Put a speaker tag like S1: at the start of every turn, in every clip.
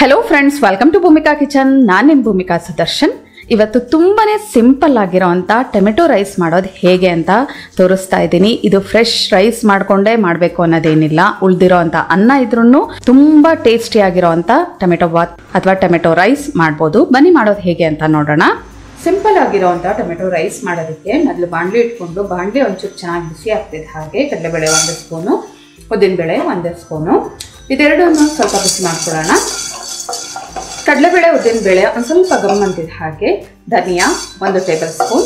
S1: hello friends welcome to Bhumika kitchen ನಾನು ನಿಮ್ಮ ಭೂಮಿಕಾ ಸುದರ್ಶನ್ ಇವತ್ತು ತುಂಬಾನೇ ಸಿಂಪಲ್ ಆಗಿರೋವಂಥ ಟೊಮೆಟೊ ರೈಸ್ ಮಾಡೋದು ಹೇಗೆ ಅಂತ ತೋರಿಸ್ತಾ ಇದ್ದೀನಿ ಇದು ಫ್ರೆಶ್ ರೈಸ್ ಮಾಡ್ಕೊಂಡೇ ಮಾಡಬೇಕು ಅನ್ನೋದೇನಿಲ್ಲ ಉಳ್ದಿರೋ ಅಂಥ ಅನ್ನ ಇದ್ರೂ ತುಂಬ ಟೇಸ್ಟಿ ಆಗಿರೋವಂಥ ಟೊಮೆಟೊ ಬಾತ್ ಅಥವಾ ಟೊಮೆಟೊ ರೈಸ್ ಮಾಡ್ಬೋದು ಬನ್ನಿ ಮಾಡೋದು ಹೇಗೆ ಅಂತ ನೋಡೋಣ ಸಿಂಪಲ್ ಆಗಿರೋವಂಥ ಟೊಮೆಟೊ ರೈಸ್ ಮಾಡೋದಕ್ಕೆ ಮೊದಲು ಬಾಣಲಿ ಇಟ್ಕೊಂಡು ಬಾಣಲಿ ಒಂಚೂರು ಚೆನ್ನಾಗಿ ಬಿಸಿ ಆಗ್ತಿದೆ ಹಾಗೆ ಕಡಲೆಬೇಳೆ ಒಂದು ಸ್ಪೂನು ಉದ್ದಿನಬೇಳೆ ಒಂದು ಸ್ಪೂನು ಇದೆರಡನ್ನು ಸ್ವಲ್ಪ ಬಿಸಿ ಮಾಡ್ಕೊಳ್ಳೋಣ ಕಡಲೆಬೇಳೆ ಉದ್ದಿನಬೇಳೆ ಒಂದು ಸ್ವಲ್ಪ ಗಮ್ ಅಂತಿದೆ ಹಾಗೆ ಧನಿಯಾ ಒಂದು ಟೇಬಲ್ ಸ್ಪೂನ್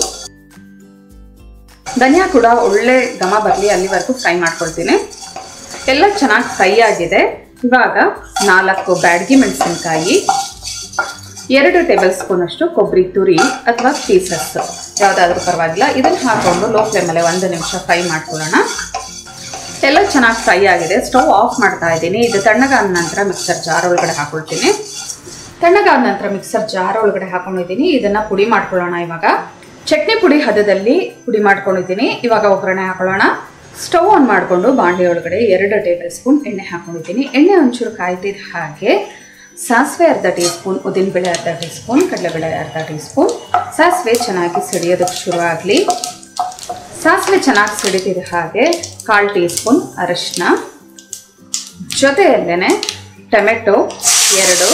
S1: ಧನಿಯಾ ಕೂಡ ಒಳ್ಳೆ ಘಮ ಬರಲಿ ಅಲ್ಲಿವರೆಗೂ ಫ್ರೈ ಮಾಡ್ಕೊಳ್ತೀನಿ ಎಲ್ಲ ಚೆನ್ನಾಗಿ ಫ್ರೈ ಆಗಿದೆ ಇವಾಗ ನಾಲ್ಕು ಬ್ಯಾಡಗಿ ಮೆಣಸಿನಕಾಯಿ ಎರಡು ಟೇಬಲ್ ಸ್ಪೂನ್ ಅಷ್ಟು ಕೊಬ್ಬರಿ ತುರಿ ಅಥವಾ ಪೀಸಸ್ ಯಾವುದಾದ್ರೂ ಪರವಾಗಿಲ್ಲ ಇದನ್ನು ಹಾಕೊಂಡು ಲೋ ಫ್ಲೇಮಲ್ಲಿ ಒಂದು ನಿಮಿಷ ಫ್ರೈ ಮಾಡ್ಕೊಳ್ಳೋಣ ಎಲ್ಲ ಚೆನ್ನಾಗಿ ಫ್ರೈ ಆಗಿದೆ ಸ್ಟವ್ ಆಫ್ ಮಾಡ್ತಾ ಇದ್ದೀನಿ ಇದು ತಣ್ಣಗಾದ ನಂತರ ಮಿಕ್ಸರ್ ಜಾರ್ ಒಳಗಡೆ ಹಾಕೊಳ್ತೀನಿ ತಣ್ಣಗಾದ ನಂತರ ಮಿಕ್ಸರ್ ಜಾರ್ ಒಳಗಡೆ ಹಾಕೊಂಡಿದ್ದೀನಿ ಇದನ್ನು ಪುಡಿ ಮಾಡ್ಕೊಳ್ಳೋಣ ಇವಾಗ ಚಟ್ನಿ ಪುಡಿ ಹದದಲ್ಲಿ ಪುಡಿ ಮಾಡ್ಕೊಂಡಿದ್ದೀನಿ ಇವಾಗ ಒಗ್ಗರಣೆ ಹಾಕೊಳ್ಳೋಣ ಸ್ಟವ್ ಆನ್ ಮಾಡಿಕೊಂಡು ಬಾಣಲಿ ಒಳಗಡೆ ಎರಡು ಟೇಬಲ್ ಸ್ಪೂನ್ ಎಣ್ಣೆ ಹಾಕೊಂಡಿದ್ದೀನಿ ಎಣ್ಣೆ ಒಂಚೂರು ಕಾಯ್ತಿದ್ದ ಹಾಗೆ ಸಾಸಿವೆ ಅರ್ಧ ಟೀ ಸ್ಪೂನ್ ಉದ್ದಿನಬೇಳೆ ಅರ್ಧ ಟೀ ಸ್ಪೂನ್ ಕಡಲೆಬೇಳೆ ಅರ್ಧ ಟೀ ಸ್ಪೂನ್ ಸಾಸಿವೆ ಚೆನ್ನಾಗಿ ಸಿಡಿಯೋದಕ್ಕೆ ಶುರು ಆಗಲಿ ಸಾಸಿವೆ ಚೆನ್ನಾಗಿ ಸಿಡಿತಿದೆ ಹಾಗೆ ಕಾಲು ಟೀ ಸ್ಪೂನ್ ಅರಶಿನ ಜೊತೆಯಲ್ಲೇ ಟೊಮೆಟೊ ಎರಡು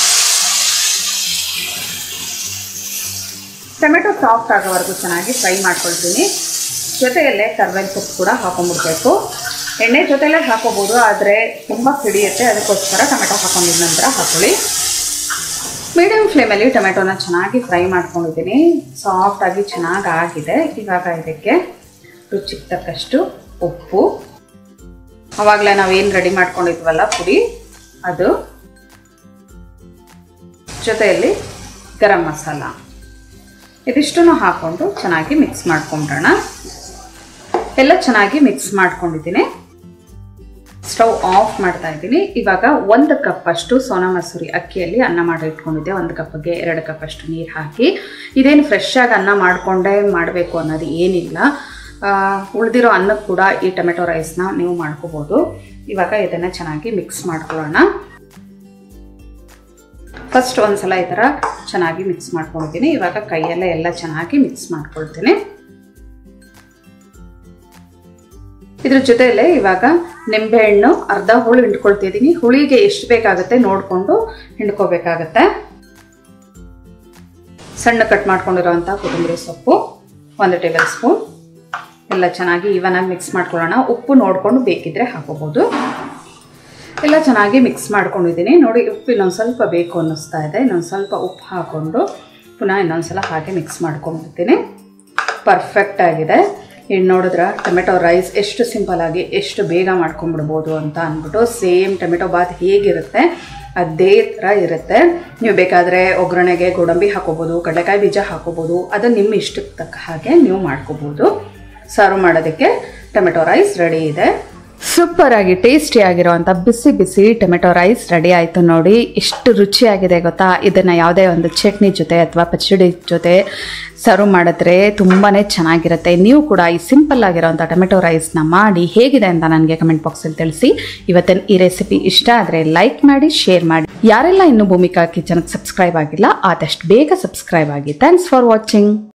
S1: ಟೊಮೆಟೊ ಸಾಫ್ಟ್ ಆಗೋವರೆಗೂ ಚೆನ್ನಾಗಿ ಫ್ರೈ ಮಾಡ್ಕೊಳ್ತೀನಿ ಜೊತೆಯಲ್ಲೇ ಕರ್ಬೇವಿನ ಸೊಪ್ಪು ಕೂಡ ಹಾಕೊಂಡ್ಬಿಡ್ಬೇಕು ಎಣ್ಣೆ ಜೊತೆಲೇ ಹಾಕೋಬೋದು ಆದರೆ ತುಂಬ ಸಿಡಿಯುತ್ತೆ ಅದಕ್ಕೋಸ್ಕರ ಟೊಮೆಟೊ ಹಾಕೊಂಡಿದ ನಂತರ ಹಾಕೊಳ್ಳಿ ಮೀಡಿಯಮ್ ಫ್ಲೇಮಲ್ಲಿ ಟೊಮೆಟೊನ ಚೆನ್ನಾಗಿ ಫ್ರೈ ಮಾಡ್ಕೊಂಡಿದ್ದೀನಿ ಸಾಫ್ಟಾಗಿ ಚೆನ್ನಾಗಿ ಆಗಿದೆ ಇವಾಗ ಇದಕ್ಕೆ ರುಚಿಗೆ ತಕ್ಕಷ್ಟು ಉಪ್ಪು ಆವಾಗಲೇ ನಾವೇನು ರೆಡಿ ಮಾಡ್ಕೊಂಡಿದ್ವಲ್ಲ ಪುಡಿ ಅದು ಜೊತೆಯಲ್ಲಿ ಗರಂ ಮಸಾಲ ಇದಿಷ್ಟನ್ನು ಹಾಕ್ಕೊಂಡು ಚೆನ್ನಾಗಿ ಮಿಕ್ಸ್ ಮಾಡ್ಕೊಂಬಿಡೋಣ ಎಲ್ಲ ಚೆನ್ನಾಗಿ ಮಿಕ್ಸ್ ಮಾಡ್ಕೊಂಡಿದ್ದೀನಿ ಸ್ಟವ್ ಆಫ್ ಮಾಡ್ತಾ ಇದ್ದೀನಿ ಇವಾಗ ಒಂದು ಕಪ್ ಅಷ್ಟು ಸೋನಾ ಮಸೂರಿ ಅಕ್ಕಿಯಲ್ಲಿ ಅನ್ನ ಮಾಡಿ ಇಟ್ಕೊಂಡಿದ್ದೆ ಒಂದು ಕಪ್ಗೆ ಎರಡು ಕಪ್ ಅಷ್ಟು ನೀರು ಹಾಕಿ ಇದೇನು ಫ್ರೆಶ್ ಆಗಿ ಅನ್ನ ಮಾಡಿಕೊಂಡೇ ಮಾಡಬೇಕು ಅನ್ನೋದು ಏನಿಲ್ಲ ಉಳಿದಿರೋ ಅನ್ನಕ್ಕೆ ಕೂಡ ಈ ಟೊಮೆಟೊ ರೈಸ್ನ ನೀವು ಮಾಡ್ಕೋಬೋದು ಇವಾಗ ಇದನ್ನು ಚೆನ್ನಾಗಿ ಮಿಕ್ಸ್ ಮಾಡ್ಕೊಳ್ಳೋಣ ಫಸ್ಟ್ ಒಂದ್ಸಲ ಈ ಥರ ಚೆನ್ನಾಗಿ ಮಿಕ್ಸ್ ಮಾಡ್ಕೊಳ್ತೀನಿ ಇವಾಗ ಕೈಯಲ್ಲೇ ಎಲ್ಲ ಚೆನ್ನಾಗಿ ಮಿಕ್ಸ್ ಮಾಡ್ಕೊಳ್ತೀನಿ ಇದ್ರ ಜೊತೆಯಲ್ಲೇ ಇವಾಗ ನಿಂಬೆಹಣ್ಣು ಅರ್ಧ ಹುಳಿ ಹಿಂಡ್ಕೊಳ್ತಿದ್ದೀನಿ ಹುಳಿಗೆ ಎಷ್ಟು ಬೇಕಾಗುತ್ತೆ ನೋಡಿಕೊಂಡು ಹಿಂಡ್ಕೋಬೇಕಾಗತ್ತೆ ಸಣ್ಣ ಕಟ್ ಮಾಡ್ಕೊಂಡಿರೋವಂಥ ಕೊತ್ತಂಬರಿ ಸೊಪ್ಪು ಒಂದು ಟೇಬಲ್ ಸ್ಪೂನ್ ಎಲ್ಲ ಚೆನ್ನಾಗಿ ಇವನಾಗಿ ಮಿಕ್ಸ್ ಮಾಡ್ಕೊಳ್ಳೋಣ ಉಪ್ಪು ನೋಡಿಕೊಂಡು ಬೇಕಿದ್ರೆ ಹಾಕೋಬೋದು ಎಲ್ಲ ಚೆನ್ನಾಗಿ ಮಿಕ್ಸ್ ಮಾಡ್ಕೊಂಡಿದ್ದೀನಿ ನೋಡಿ ಉಪ್ಪು ಇನ್ನೊಂದು ಸ್ವಲ್ಪ ಬೇಕು ಅನ್ನಿಸ್ತಾ ಇದೆ ಇನ್ನೊಂದು ಸ್ವಲ್ಪ ಉಪ್ಪು ಹಾಕ್ಕೊಂಡು ಪುನಃ ಇನ್ನೊಂದು ಸಲ ಹಾಗೆ ಮಿಕ್ಸ್ ಮಾಡ್ಕೊಂಡ್ಬಿಡ್ತೀನಿ ಪರ್ಫೆಕ್ಟ್ ಆಗಿದೆ ಇನ್ನು ನೋಡಿದ್ರೆ ಟೊಮೆಟೊ ರೈಸ್ ಎಷ್ಟು ಸಿಂಪಲಾಗಿ ಎಷ್ಟು ಬೇಗ ಮಾಡ್ಕೊಂಡ್ಬಿಡ್ಬೋದು ಅಂತ ಅಂದ್ಬಿಟ್ಟು ಸೇಮ್ ಟೊಮೆಟೊ ಬಾತ್ ಹೇಗಿರುತ್ತೆ ಅದೇ ಥರ ಇರುತ್ತೆ ನೀವು ಬೇಕಾದರೆ ಒಗ್ಗರಣೆಗೆ ಗೋಡಂಬಿ ಹಾಕೋಬೋದು ಕಡಲೆಕಾಯಿ ಬೀಜ ಹಾಕೋಬೋದು ಅದು ನಿಮ್ಮ ಇಷ್ಟಕ್ಕೆ ತಕ್ಕ ಹಾಗೆ ನೀವು ಮಾಡ್ಕೋಬೋದು ಸರ್ವ್ ಮಾಡೋದಕ್ಕೆ ಟೊಮೆಟೊ ರೈಸ್ ರೆಡಿ ಇದೆ ಸೂಪರ್ ಆಗಿ ಟೇಸ್ಟಿ ಆಗಿರುವಂಥ ಬಿಸಿ ಬಿಸಿ ಟೊಮೆಟೊ ರೈಸ್ ರೆಡಿ ಆಯಿತು ನೋಡಿ ಎಷ್ಟು ರುಚಿಯಾಗಿದೆ ಗೊತ್ತಾ ಇದನ್ನು ಯಾವುದೇ ಒಂದು ಚಟ್ನಿ ಜೊತೆ ಅಥವಾ ಪಚ್ಚಡಿ ಜೊತೆ ಸರ್ವ್ ಮಾಡಿದ್ರೆ ತುಂಬಾ ಚೆನ್ನಾಗಿರುತ್ತೆ ನೀವು ಕೂಡ ಈ ಸಿಂಪಲ್ ಆಗಿರೋಂಥ ಟೊಮೆಟೊ ರೈಸ್ನ ಮಾಡಿ ಹೇಗಿದೆ ಅಂತ ನನಗೆ ಕಮೆಂಟ್ ಬಾಕ್ಸಲ್ಲಿ ತಿಳಿಸಿ ಇವತ್ತಿನ ಈ ರೆಸಿಪಿ ಇಷ್ಟ ಆದರೆ ಲೈಕ್ ಮಾಡಿ ಶೇರ್ ಮಾಡಿ ಯಾರೆಲ್ಲ ಇನ್ನೂ ಭೂಮಿಕಾ ಕಿಚನ್ಗೆ ಸಬ್ಸ್ಕ್ರೈಬ್ ಆಗಿಲ್ಲ ಆದಷ್ಟು ಬೇಗ ಸಬ್ಸ್ಕ್ರೈಬ್ ಆಗಿ ಥ್ಯಾಂಕ್ಸ್ ಫಾರ್ ವಾಚಿಂಗ್